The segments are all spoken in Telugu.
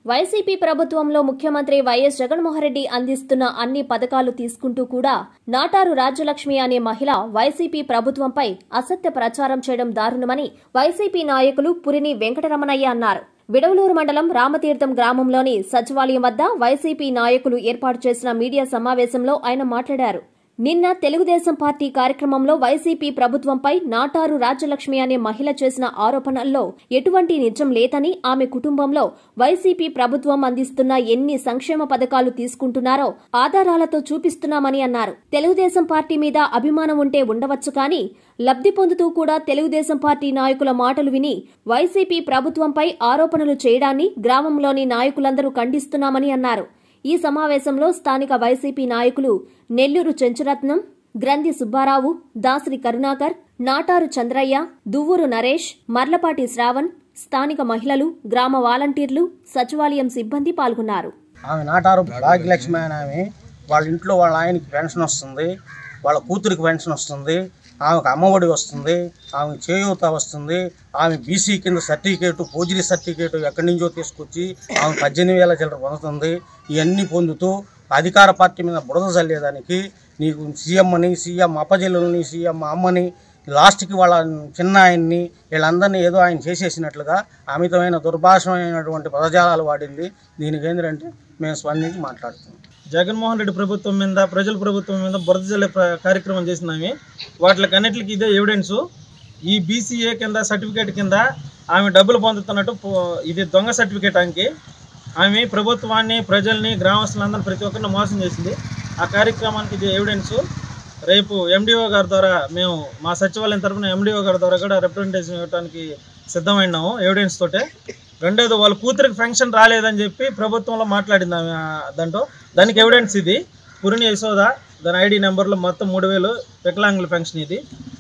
వైసీపీ ప్రభుత్వంలో ముఖ్యమంత్రి వైఎస్ జగన్మోహన్రెడ్డి అందిస్తున్న అన్ని పథకాలు తీసుకుంటూ కూడా నాటారు రాజ్యలక్ష్మి అనే మహిళ వైసీపీ ప్రభుత్వంపై అసత్య ప్రచారం చేయడం దారుణమని వైసీపీ నాయకులు పురిని వెంకటరమణయ్య అన్నారు విడవలూరు మండలం రామతీర్థం గ్రామంలోని సచివాలయం వద్ద వైసీపీ నాయకులు ఏర్పాటు చేసిన మీడియా సమావేశంలో ఆయన మాట్లాడారు నిన్న తెలుగుదేశం పార్టీ కార్యక్రమంలో వైసీపీ ప్రభుత్వంపై నాటారు రాజ్యలక్ష్మి అనే మహిళ చేసిన ఆరోపణల్లో ఎటువంటి నిజం లేదని ఆమె కుటుంబంలో వైసీపీ ప్రభుత్వం అందిస్తున్న ఎన్ని సంక్షేమ పథకాలు తీసుకుంటున్నారో ఆధారాలతో చూపిస్తున్నామని అన్నారు తెలుగుదేశం పార్టీ మీద అభిమానం ఉంటే ఉండవచ్చు కానీ లబ్ధి పొందుతూ కూడా తెలుగుదేశం పార్టీ నాయకుల మాటలు విని వైసీపీ ప్రభుత్వంపై ఆరోపణలు చేయడాన్ని గ్రామంలోని నాయకులందరూ ఖండిస్తున్నామని అన్నారు ఈ సమావేశంలో స్థానిక వైసీపీ నాయకులు నెల్లూరు చెంచురత్నం గ్రంథి సుబ్బారావు దాసరి కరుణాకర్ నాటారు చంద్రయ్య దువ్వూరు నరేష్ మర్లపాటి శ్రావణ్ స్థానిక మహిళలు గ్రామ వాలంటీర్లు సచివాలయం సిబ్బంది పాల్గొన్నారు ఆమె నాటారు భాగ్యలక్ష్మి అని ఆమె వాళ్ళ ఇంట్లో వాళ్ళ ఆయనకి పెన్షన్ వస్తుంది వాళ్ళ కూతురికి పెన్షన్ వస్తుంది ఆమెకు అమ్మఒడి వస్తుంది ఆమెకు చేయూత వస్తుంది ఆమె బీసీ కింద సర్టిఫికేట్ ఫోజరీ సర్టిఫికేట్ ఎక్కడి నుంచో తీసుకొచ్చి ఆమె పద్దెనిమిది వేల చిల్లర పొందుతుంది ఇవన్నీ పొందుతూ అధికార పార్టీ మీద బురద చల్లేదానికి నీకు సీఎం అని సీఎం అప్పజల్లుని సీఎం అమ్మని లాస్ట్కి వాళ్ళ చిన్న ఆయన్ని వీళ్ళందరినీ ఏదో ఆయన చేసేసినట్లుగా అమితమైన దుర్భాషమైనటువంటి పదజాలాలు వాడింది దీనికి ఏంటంటే మేము స్పందించి మాట్లాడుతున్నాం జగన్మోహన్ రెడ్డి ప్రభుత్వం మీద ప్రజల ప్రభుత్వం మీద బురద జల్లే ప్ర- కార్యక్రమం చేసినామి వాటికి అన్నిటికి ఇదే ఎవిడెన్స్ ఈ బీసీఏ కింద సర్టిఫికేట్ కింద ఆమె డబ్బులు పొందుతున్నట్టు పో- ఇది దొంగ సర్టిఫికేట్ ఆమెకి ఆమె ప్రభుత్వాన్ని ప్రజల్ని గ్రామస్తులందరినీ ప్రతి ఒక్కరిని మోసం చేసింది ఆ కార్యక్రమానికి ఇది ఎవిడెన్స్ రేపు ఎండిఓ గారి ద్వారా మేము మా సచివాలయం తరఫున ఎండిఓ గారి ద్వారా కూడా రిప్రజెంటేషన్ ఇవ్వడానికి సిద్ధమైనాము ఎవిడెన్స్ తోటే రెండోది వాళ్ళ కూతురికి ఫంక్షన్ రాలేదని చెప్పి ప్రభుత్వంలో మాట్లాడింది ఆమె ఆ దాంట్లో దానికి ఎవిడెన్స్ ఇది పురిని యశోద దాని ఐడి నెంబర్లో మొత్తం మూడు వేలు వికలాంగుల ఫంక్షన్ ఇది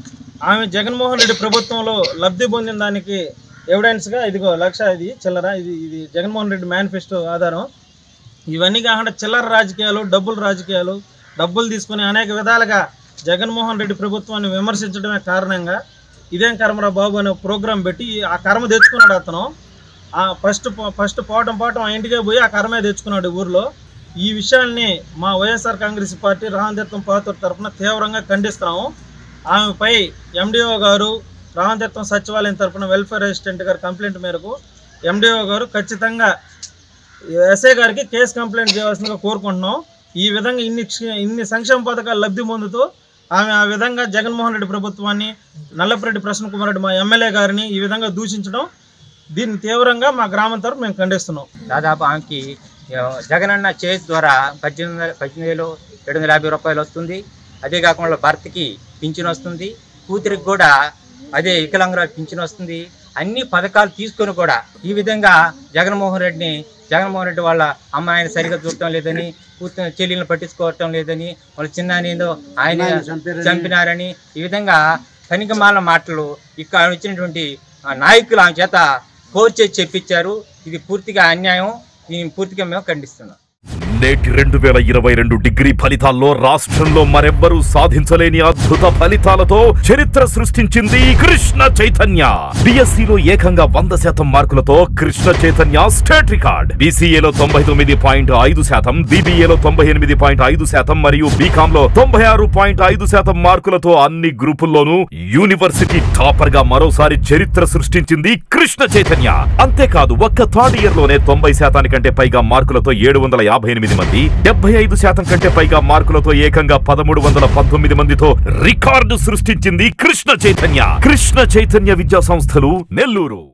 ఆమె జగన్మోహన్ రెడ్డి ప్రభుత్వంలో లబ్ధి పొందిన దానికి ఎవిడెన్స్గా ఇదిగో లక్ష ఇది చిల్లర ఇది ఇది జగన్మోహన్ రెడ్డి మేనిఫెస్టో ఆధారం ఇవన్నీ కాకుండా చిల్లర రాజకీయాలు డబ్బుల రాజకీయాలు డబ్బులు తీసుకుని అనేక విధాలుగా జగన్మోహన్ రెడ్డి ప్రభుత్వాన్ని విమర్శించడమే కారణంగా ఇదేం కర్మరా బాబు అనే ప్రోగ్రాం పెట్టి ఆ కర్మ తెచ్చుకున్నాడు అతను ఆ ఫస్ట్ ఫస్ట్ పోవటం పోవటం ఆ ఇంటికే పోయి ఆ కర్మే తెచ్చుకున్నాడు ఈ ఊర్లో ఈ విషయాల్ని మా YSR Congress party Ramatheertham Pathuru తరఫున తీవ్రంగా ఖండిస్తున్నాము ఆమెపై ఎండిఓ గారు రామతీర్థం సచివాలయం తరఫున వెల్ఫేర్ అసిస్టెంట్ గారి కంప్లైంట్ మేరకు ఎండిఓ గారు ఖచ్చితంగా ఎస్ఐ గారికి కేసు కంప్లైంట్ చేయవలసిందిగా కోరుకుంటున్నాం ఈ విధంగా ఇన్ని క్ష- ఇన్ని సంక్షేమ పథకాలు లబ్ధి పొందుతూ ఆమె ఆ విధంగా జగన్మోహన్ రెడ్డి ప్రభుత్వాన్ని నల్లపురెడ్డి ప్రసన్న కుమార్ రెడ్డి మా ఎమ్మెల్యే గారిని ఈ విధంగా దూషించడం దీన్ని తీవ్రంగా మా గ్రామం తరఫు మేము ఖండిస్తున్నాం దాదాపు ఆమెకి ఆ, జగనన్న చేతి ద్వారా పద్దెనిమిది వందల పద్దెనిమిది వేలు ఏడు వందల యాభై రూపాయలు వస్తుంది అదే కాకుండా వాళ్ళ భర్తకి పింఛన్ వస్తుంది కూతురికి కూడా అదే వికలాంగుల పింఛన్ వస్తుంది అన్ని పథకాలు తీసుకొని కూడా ఈ విధంగా జగన్మోహన్ రెడ్డిని జగన్మోహన్ రెడ్డి వాళ్ళ అమ్మాయిని సరిగా చూడటం లేదని కూతురు చెల్లెలను పట్టించుకోవటం లేదని వాళ్ళ చిన్నానేదో ఆయన చంపినారని ఈ విధంగా కనికమాల మాటలు ఇక్కడ వచ్చినటువంటి ఆ, నాయకులు ఆమె చేత కోర్చే చెప్పించారు ఇది పూర్తిగా అన్యాయం దీన్ని పూర్తిగా మేము ఖండిస్తున్నాం నేటి రెండు వేల ఇరవై రెండు డిగ్రీ ఫలితాల్లో రాష్ట్రంలో మరెవ్వరూ సాధించలేని అద్భుత ఫలితాలతో చరిత్ర సృష్టించింది కృష్ణ చైతన్య బిఎస్సిలో ఏకంగా వంద శాతం మార్కులతో కృష్ణ చైతన్య స్టేట్ రికార్డ్ బీసీఏలో తొంభై తొమ్మిది పాయింట్ ఐదు శాతం బీబీఏలో తొంభై ఎనిమిది పాయింట్ ఐదు శాతం మరియు బీకామ్ లో తొంభై ఆరు పాయింట్ ఐదు శాతం మార్కులతో అన్ని గ్రూపుల్లోనూ యూనివర్సిటీ టాపర్ గా మరోసారి చరిత్ర సృష్టించింది కృష్ణ చైతన్య అంతేకాదు ఒక్క థర్డ్ ఇయర్ లోనే తొంభై శాతానికంటే పైగా మార్కులతో ఏడు వందల యాభై ఎనిమిది మంది డెబ్బై ఐదు శాతం కంటే పైగా మార్కులతో ఏకంగా పదమూడు వందల పంతొమ్మిది మందితో రికార్డు సృష్టించింది కృష్ణ చైతన్య కృష్ణ చైతన్య విద్యా సంస్థలు నెల్లూరు